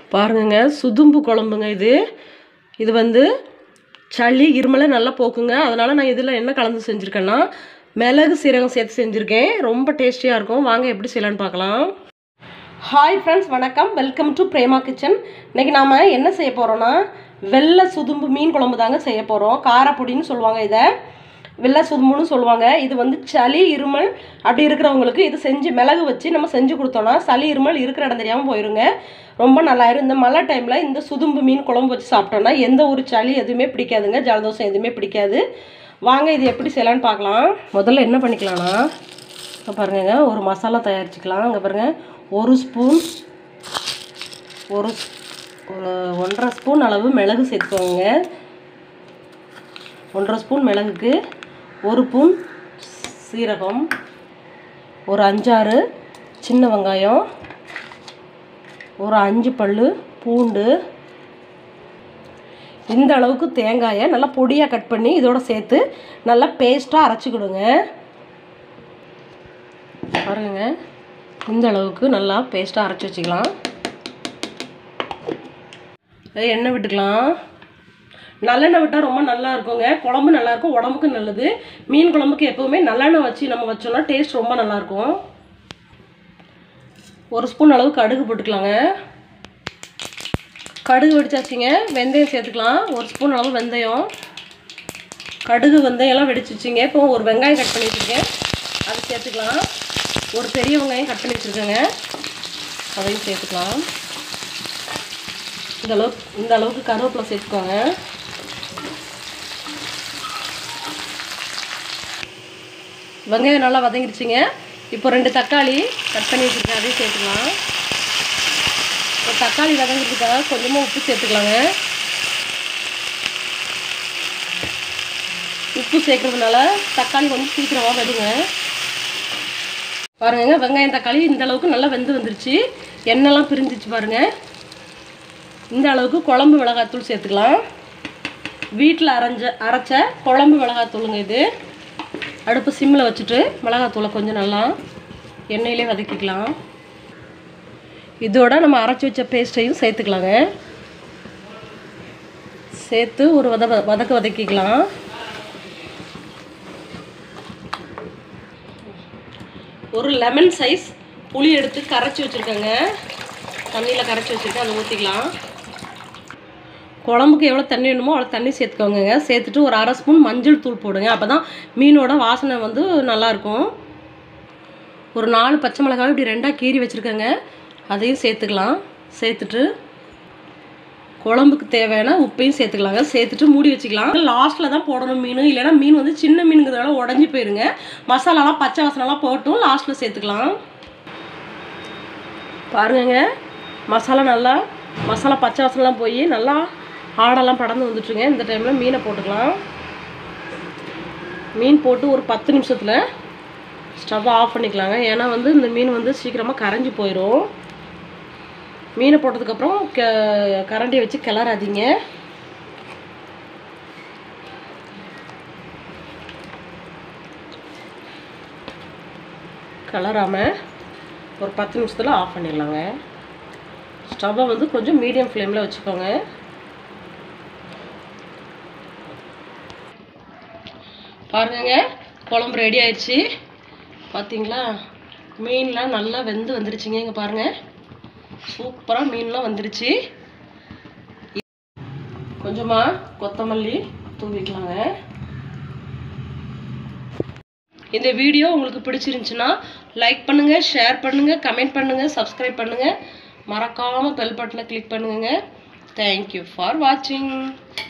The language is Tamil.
பாருங்கங்க சுதும்பு குழம்புங்க இது இது வந்து சளி இருமலை நல்லா போக்குங்க அதனால் நான் இதில் என்ன கலந்து செஞ்சுருக்கேன்னா மிளகு சீரகம் சேர்த்து செஞ்சுருக்கேன் ரொம்ப டேஸ்டியாக இருக்கும் வாங்க எப்படி செய்யலான்னு பார்க்கலாம் ஹாய் ஃப்ரெண்ட்ஸ் வணக்கம் வெல்கம் டு பிரேமா கிச்சன் இன்னைக்கு நாம் என்ன செய்ய போகிறோன்னா வெள்ளை சுதும்பு மீன் குழம்பு தாங்க செய்ய போகிறோம் காரப்பொடின்னு சொல்லுவாங்க இதை வெள்ளை சுதும்புன்னு சொல்லுவாங்க இது வந்து சளி இருமல் அப்படி இருக்கிறவங்களுக்கு இது செஞ்சு மிளகு வச்சு நம்ம செஞ்சு கொடுத்தோன்னா சளி இருமல் இருக்கிற இடம் தெரியாமல் போயிருங்க ரொம்ப நல்லாயிரும் இந்த மழை டைமில் இந்த சுதும்பு மீன் குழம்பு வச்சு சாப்பிட்டோன்னா எந்த ஒரு சளி எதுவுமே பிடிக்காதுங்க ஜலதோஷம் எதுவுமே பிடிக்காது வாங்க இது எப்படி செய்யலான்னு பார்க்கலாம் முதல்ல என்ன பண்ணிக்கலாம்னா இங்க பாருங்கங்க ஒரு மசாலா தயாரிச்சுக்கலாம் அங்கே பாருங்கள் ஒரு ஸ்பூன் ஒரு ஸ்- ஒரு ஒன்றரை ஸ்பூன் அளவு மிளகு சேர்த்துக்கோங்க ஒன்றரை ஸ்பூன் மிளகுக்கு ஒரு ஸ்பூன் சீரகம் ஒரு அஞ்சாறு சின்ன வெங்காயம் ஒரு அஞ்சு பல்லு பூண்டு இந்த அளவுக்கு தேங்காயை நல்லா பொடியாக கட் பண்ணி இதோட சேர்த்து நல்லா பேஸ்ட்டாக அரைச்சிக்கிடுங்க பாருங்க இந்த அளவுக்கு நல்லா பேஸ்ட்டாக அரைச்சி வச்சுக்கலாம் அது எண்ணெய் விட்டுக்கலாம் நல்லெண்ணெய் விட்டால் ரொம்ப நல்லா இருக்குங்க குழம்பு நல்லா இருக்கும் உடம்புக்கு நல்லது மீன் குழம்புக்கு எப்பவுமே நல்லெண்ணெய் வச்சு நம்ம வச்சோம்னா டேஸ்ட் ரொம்ப நல்லா இருக்கும் ஒரு ஸ்பூன் அளவு கடுகு போட்டுக்கலாங்க கடுகு வெடிச்சாச்சுங்க வெந்தயம் சேர்த்துக்கலாம் ஒரு ஸ்பூன் அளவு வெந்தயம் கடுகு வெந்தயம்லாம் வெடிச்சிச்சிங்க இப்போ ஒரு வெங்காயம் கட் பண்ணி வச்சுருக்கேன் அது சேர்த்துக்கலாம் ஒரு பெரிய வெங்காயம் கட் பண்ணி வச்சுருக்கேங்க அதையும் சேர்த்துக்கலாம் இந்த அளவுக்கு இந்த அளவுக்கு கருவேப்பிலை சேர்த்துக்கோங்க வெங்காயம் நல்லா வதங்கிடுச்சிங்க இப்போ ரெண்டு தக்காளி கட் பண்ணி வச்சுருக்கேன் அதையும் சேர்த்துக்கலாம் இப்போ தக்காளி வதங்கிறதுக்காக கொஞ்சமாக உப்பு சேர்த்துக்கலாங்க உப்பு சேர்க்கறதுனால தக்காளி கொஞ்சம் சீக்கிரமாக வெடுங்க பாருங்க வெங்காயம் தக்காளி இந்த அளவுக்கு நல்லா வெந்து வந்துருச்சு எண்ணெய்லாம் பிரிஞ்சிச்சு பாருங்க இந்த அளவுக்கு குழம்பு மிளகாத்தூள் சேர்த்துக்கலாம் வீட்டில் அரைஞ்ச அரைச்ச குழம்பு மிளகாத்தூளுங்க இது அடுப்பு சிம்மில் வச்சுட்டு மிளகாத்தூளை கொஞ்சம் நல்லா எண்ணெயிலே வதக்கிக்கலாம் இதோட நம்ம அரைச்சி வச்ச பேஸ்ட்டையும் சேர்த்துக்கலாங்க சேர்த்து ஒரு வத வதக்க வதக்கிக்கலாம் ஒரு லெமன் சைஸ் புளி எடுத்து கரைச்சி வச்சுருக்கேங்க தண்ணியில் கரைச்சி வச்சுருக்கேன் அதை ஊற்றிக்கலாம் குழம்புக்கு எவ்வளோ தண்ணி வேணுமோ அவ்வளோ தண்ணி சேர்த்துக்கோங்க சேர்த்துட்டு ஒரு அரை ஸ்பூன் மஞ்சள் தூள் போடுங்க அப்போ தான் மீனோட வாசனை வந்து நல்லாயிருக்கும் ஒரு நாலு பச்சை மிளகாய் இப்படி ரெண்டாக கீறி வச்சுருக்கேங்க அதையும் சேர்த்துக்கலாம் சேர்த்துட்டு குழம்புக்கு தேவையான உப்பையும் சேர்த்துக்கலாங்க சேர்த்துட்டு மூடி வச்சுக்கலாம் லாஸ்ட்டில் தான் போடணும் மீன் இல்லைன்னா மீன் வந்து சின்ன மீனுங்கிறதால உடஞ்சி போயிருங்க மசாலாலாம் பச்சை வாசனைலாம் போட்டும் லாஸ்ட்டில் சேர்த்துக்கலாம் பாருங்கங்க மசாலா நல்லா மசாலா பச்சை வாசனைலாம் போய் நல்லா ஆடெல்லாம் படர்ந்து வந்துட்டுருங்க இந்த டைமில் மீனை போட்டுக்கலாம் மீன் போட்டு ஒரு பத்து நிமிஷத்தில் ஸ்டவ்வை ஆஃப் பண்ணிக்கலாங்க ஏன்னா வந்து இந்த மீன் வந்து சீக்கிரமாக கரைஞ்சி போயிடும் மீனை போட்டதுக்கப்புறம் க கரண்டியை வச்சு கிளறாதீங்க கிளறாமல் ஒரு பத்து நிமிஷத்தில் ஆஃப் பண்ணிடலாங்க ஸ்டவ்வை வந்து கொஞ்சம் மீடியம் ஃப்ளேமில் வச்சுக்கோங்க பாருங்கங்க குழம்பு ரெடி ஆயிடுச்சு பார்த்தீங்களா மீன்லாம் நல்லா வெந்து வந்துருச்சுங்க இங்கே பாருங்கள் சூப்பராக மீன்லாம் வந்துருச்சு கொஞ்சமாக கொத்தமல்லி தூவிக்கலாங்க இந்த வீடியோ உங்களுக்கு பிடிச்சிருந்துச்சுன்னா லைக் பண்ணுங்கள் ஷேர் பண்ணுங்கள் கமெண்ட் பண்ணுங்கள் சப்ஸ்கிரைப் பண்ணுங்கள் மறக்காமல் பெல் பட்டனை கிளிக் பண்ணுங்க தேங்க்யூ ஃபார் வாட்சிங்